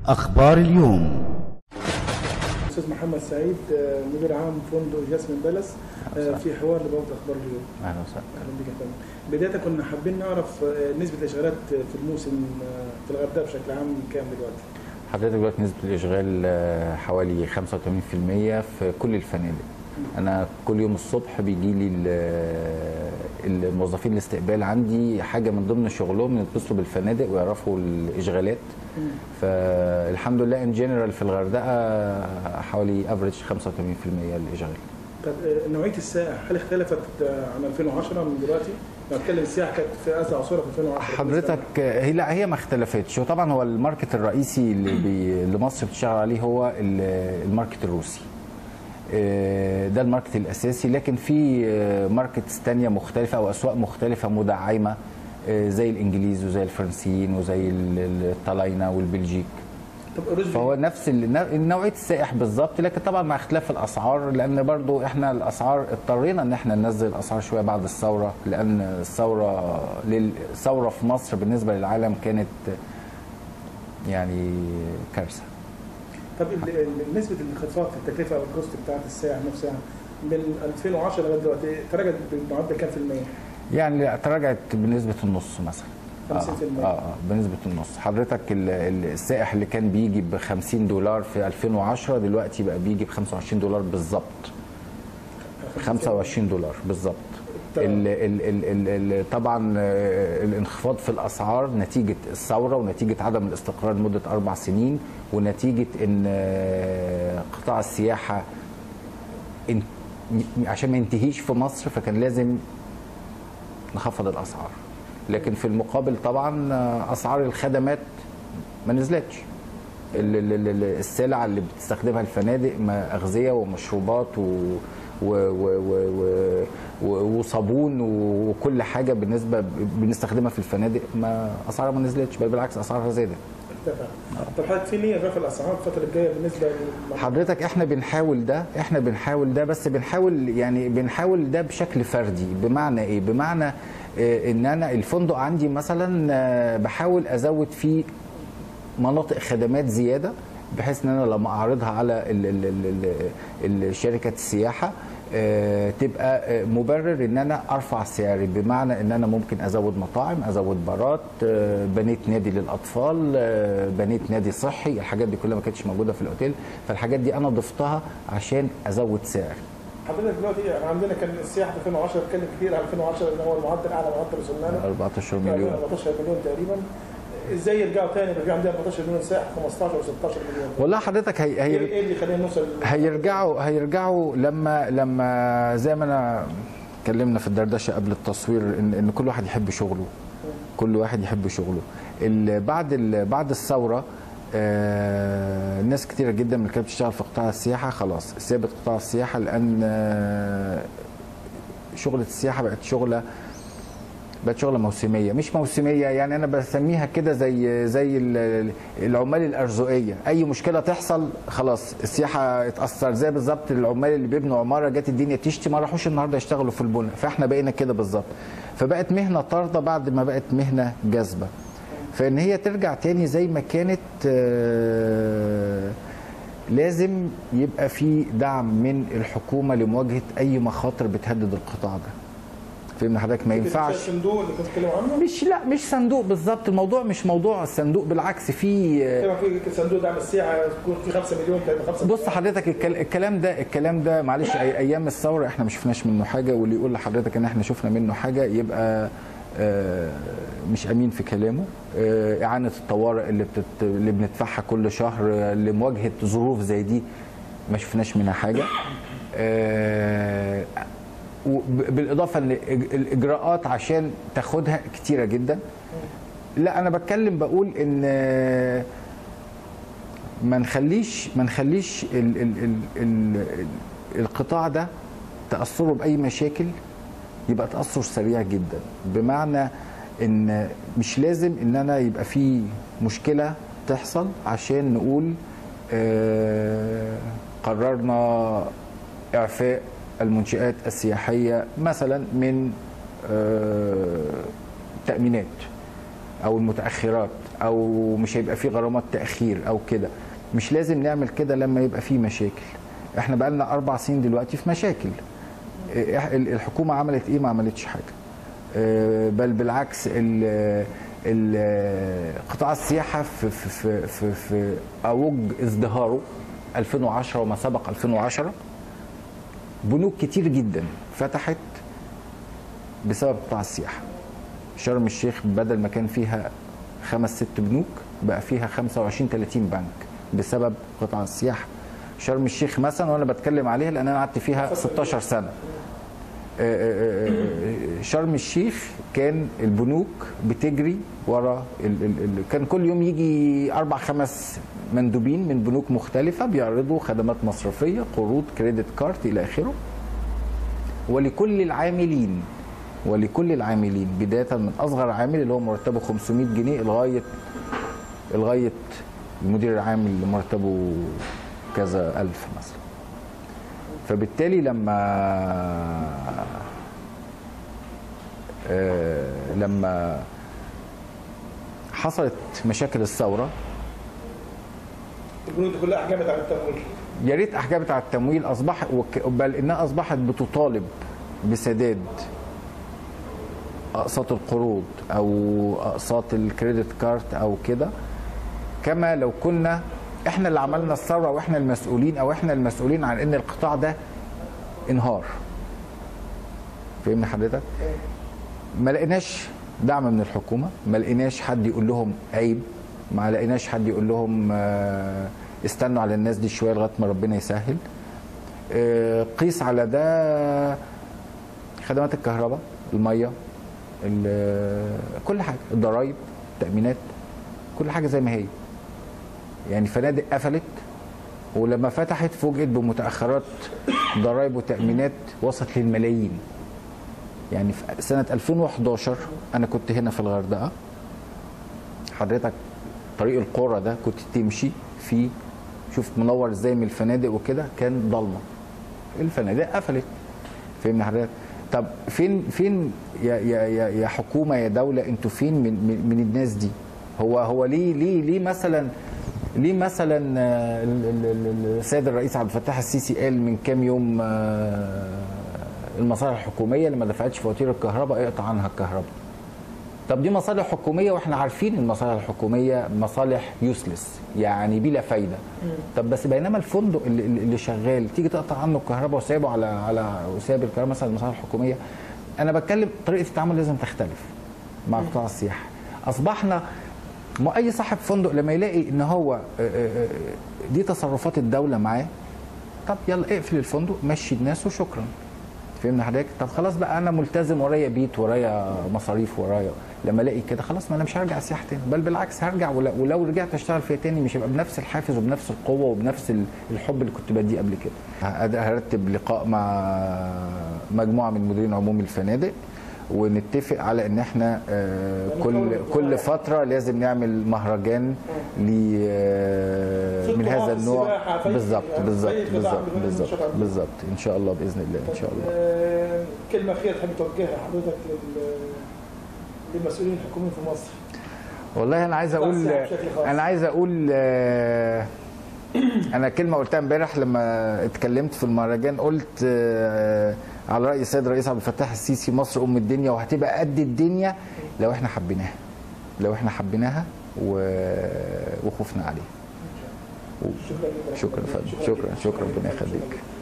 أخبار اليوم استاذ محمد سعيد آه، مدير عام فندق جاسمين بالاس آه، في حوار لبوابه اخبار اليوم اهلا وسهلا اهلا بك يا فندم بدايه كنا حابين نعرف آه، نسبه الاشغالات في الموسم آه، في الغردقه بشكل عام كام دلوقتي حضرتك دلوقتي نسبة الإشغال آه، حوالي 85% في كل الفنادق أنا كل يوم الصبح بيجي لي ال- الموظفين الاستقبال عندي حاجة من ضمن شغلهم يتصلوا بالفنادق ويعرفوا الإشغالات فالحمد لله ان جنرال في الغردقة حوالي افريج 85% الإشغال طب آه، نوعيه السائح هل اختلفت آه، عن 2010 من دلوقتي؟ لو اتكلم السياحه كانت في اسرع صوره في 2010 حضرتك هي لا هي ما اختلفتش وطبعا هو الماركت الرئيسي اللي, بي اللي مصر بتشتغل عليه هو ال- الماركت الروسي آه، ده الماركت الاساسي لكن في آه، ماركتس تانية مختلفه او اسواق مختلفه مدعمه آه، زي الانجليز وزي الفرنسيين وزي ال- ال- الطلاينه والبلجيك طب الرز فهو نفس ال- نوعيه السائح بالظبط لكن طبعا مع اختلاف الاسعار لان برضو احنا الاسعار اضطرينا ان احنا ننزل الاسعار شويه بعد الثوره لان الثوره لل- الثوره في مصر بالنسبه للعالم كانت يعني كارثه طب ال- ال- نسبه الانخفاض في التكلفه او الكوست بتاعت السائح نفسها من 2010 لغايه دلوقتي تراجعت بمعدل كام في المية؟ يعني لا، تراجعت بنسبه النص مثلا 50%. اه اه, آه بنسبه النص حضرتك ال- ال- السائح اللي كان بيجي ب 50 دولار في 2010 دلوقتي بقى بيجي ب 25 دولار بالظبط 25 دولار بالظبط تمام. ال ال ال ال ال طبعا آه، الانخفاض في الاسعار نتيجه الثوره ونتيجه عدم الاستقرار لمده اربع سنين ونتيجه ان آه، قطاع السياحه ان عشان ما ينتهيش في مصر فكان لازم نخفض الاسعار لكن في المقابل طبعا آه، اسعار الخدمات ما نزلتش ال- ال- ال- ال- السلع اللي بتستخدمها الفنادق ما اغذيه ومشروبات و و و و و و وصابون وكل حاجه بالنسبه بنستخدمها في الفنادق ما اسعارها ما نزلتش بل بالعكس اسعارها زادت ارتفع طب حضرتك في نيه رفع الاسعار الفتره الجايه بالنسبه لل- حضرتك احنا بنحاول ده احنا بنحاول ده بس بنحاول يعني بنحاول ده بشكل فردي بمعنى ايه بمعنى اه ان انا الفندق عندي مثلا اه بحاول ازود فيه مناطق خدمات زياده بحيث ان انا لما اعرضها على ال ال ال ال ال شركه السياحه آه، تبقى آه، مبرر ان انا ارفع سعري بمعنى ان انا ممكن ازود مطاعم ازود بارات آه، بنيت نادي للاطفال آه، بنيت نادي صحي الحاجات دي كلها ما كانتش موجوده في الاوتيل فالحاجات دي انا ضفتها عشان ازود سعري حضرتك دلوقتي احنا عندنا كان السياحه في 2010 اتكلم كتير عن 2010 ان هو المعدل اعلى معدل وصلنا له 14 مليون 14 مليون تقريبا ازاي يرجعوا تاني يبقى في عندنا 14 مليون سائح 15 و 16 مليون والله حضرتك هي ايه هي إيه اللي يخلينا نوصل هيرجعوا هيرجعوا لما لما زي ما انا اتكلمنا في الدردشه قبل التصوير ان ان كل واحد يحب شغله كل واحد يحب شغله ال- بعد ال- بعد الثوره آه، ناس كتيره جدا من اللي كانت بتشتغل في قطاع السياحه خلاص سابت قطاع السياحه لان آه، شغله السياحه بقت شغله بقت شغله موسميه مش موسميه يعني انا بسميها كده زي زي ال- العمال الارزقيه اي مشكله تحصل خلاص السياحه اتاثر زي بالظبط العمال اللي بيبنوا عماره جت الدنيا تشتي ما راحوش النهارده يشتغلوا في البنى فاحنا بقينا كده بالظبط فبقت مهنه طارده بعد ما بقت مهنه جاذبه فان هي ترجع تاني زي ما كانت آه، لازم يبقى في دعم من الحكومه لمواجهه اي مخاطر بتهدد القطاع ده فاهم حضرتك ما ينفعش الصندوق اللي كنت بتتكلم عنه مش لا مش صندوق بالظبط الموضوع مش موضوع الصندوق بالعكس في كما في صندوق دعم السياحه يكون في 5 مليون تقريبا 5 بص حضرتك الكل- الكلام ده الكلام ده معلش أي- ايام الثوره احنا ما شفناش منه حاجه واللي يقول لحضرتك ان احنا شفنا منه حاجه يبقى آه، مش امين في كلامه آه، اعانه الطوارئ اللي بتت... اللي بندفعها كل شهر آه، لمواجهه ظروف زي دي ما شفناش منها حاجه آه، وب- بالاضافه ان الإج- الاجراءات عشان تاخدها كتيره جدا لا انا بتكلم بقول ان آه، ما نخليش ما نخليش ال ال ال ال القطاع ده تاثره باي مشاكل يبقى تاثر سريع جدا بمعنى ان مش لازم ان انا يبقى في مشكله تحصل عشان نقول آه قررنا اعفاء المنشآت السياحيه مثلا من آه تامينات او المتاخرات او مش هيبقى في غرامات تاخير او كده مش لازم نعمل كده لما يبقى في مشاكل احنا بقى لنا اربع سنين دلوقتي في مشاكل إيه، ال- الحكومه عملت ايه ما عملتش حاجه آه، بل بالعكس ال- ال- قطاع السياحه في في في في, في اوج ازدهاره 2010 وما سبق 2010 بنوك كتير جدا فتحت بسبب قطاع السياحه شرم الشيخ بدل ما كان فيها خمس ست بنوك بقى فيها 25 30 بنك بسبب قطاع السياحه شرم الشيخ مثلا وانا بتكلم عليها لان انا قعدت فيها 16 سنه آه، آه، آه، شرم الشيخ كان البنوك بتجري ورا ال ال ال كان كل يوم يجي اربع خمس مندوبين من بنوك مختلفه بيعرضوا خدمات مصرفيه قروض كريدت كارت الى اخره ولكل العاملين ولكل العاملين بدايه من اصغر عامل اللي هو مرتبه 500 جنيه لغايه لغايه المدير العام اللي مرتبه كذا الف مثلا فبالتالي لما آه، لما حصلت مشاكل الثوره البنوك دي كلها احجامت على التمويل يا ريت احجبت على التمويل اصبح وك- بل انها اصبحت بتطالب بسداد اقساط القروض او اقساط الكريدت كارت او كده كما لو كنا احنا اللي عملنا الثوره واحنا المسؤولين او احنا المسؤولين عن ان القطاع ده انهار فاهمني حضرتك ما لقيناش دعم من الحكومه ما لقيناش حد يقول لهم عيب ما لقيناش حد يقول لهم آه، استنوا على الناس دي شويه لغايه ما ربنا يسهل آه، قيس على ده خدمات الكهرباء الميه ال- كل حاجه الضرايب التامينات كل حاجه زي ما هي يعني فنادق قفلت ولما فتحت فوجئت بمتاخرات ضرايب وتامينات وصلت للملايين يعني في سنه 2011 انا كنت هنا في الغردقه حضرتك طريق القرى ده كنت تمشي فيه شوف منور ازاي من الفنادق وكده كان ضلمه الفنادق قفلت فهمني حضرتك طب فين فين يا يا يا, يا حكومه يا دوله انتوا فين من, من من الناس دي هو هو ليه ليه ليه مثلا ليه مثلا آه، ال- ال- ال- السيد الرئيس عبد الفتاح السيسي قال من كام يوم آه، المصالح الحكوميه اللي ما دفعتش فواتير الكهرباء اقطع عنها الكهرباء طب دي مصالح حكوميه واحنا عارفين المصالح الحكوميه مصالح يوسلس يعني بلا فايده طب بس بينما الفندق اللي, اللي شغال تيجي تقطع عنه الكهرباء وسايبه على على وسايب الكهرباء مثلا المصالح الحكوميه انا بتكلم طريقه التعامل لازم تختلف مع قطاع السياحه اصبحنا ما اي صاحب فندق لما يلاقي ان هو آه، آه، آه، دي تصرفات الدوله معاه طب يلا اقفل الفندق مشي الناس وشكرا فهمنا حضرتك طب خلاص بقى انا ملتزم ورايا بيت ورايا مصاريف ورايا لما الاقي كده خلاص ما انا مش هرجع سياحه تاني بل بالعكس هرجع ول- ولو رجعت اشتغل فيها تاني مش هيبقى بنفس الحافز وبنفس القوه وبنفس ال- الحب اللي كنت بديه قبل كده هد- هرتب لقاء مع مجموعه من مديرين عموم الفنادق ونتفق على ان احنا آه، كل كل فتره لازم نعمل مهرجان ل آه، من هذا النوع السباحة، في- بالظبط يعني بالظبط في قطاع بالظبط من بالظبط النشاط. بالظبط ان شاء الله باذن الله ان شاء الله آه، كلمه اخيره تحب توجهها حضرتك لل- للمسؤولين الحكوميين في مصر والله انا عايز اقول السياحة بشكل خاص. انا عايز اقول آه، انا كلمه قلتها امبارح لما اتكلمت في المهرجان قلت آه، على راي السيد الرئيس عبد الفتاح السيسي مصر ام الدنيا وهتبقى قد الدنيا لو احنا حبيناها لو احنا حبيناها و- وخفنا عليها شكرا جدا شكرا فندم شكرا شكرا ربنا يخليك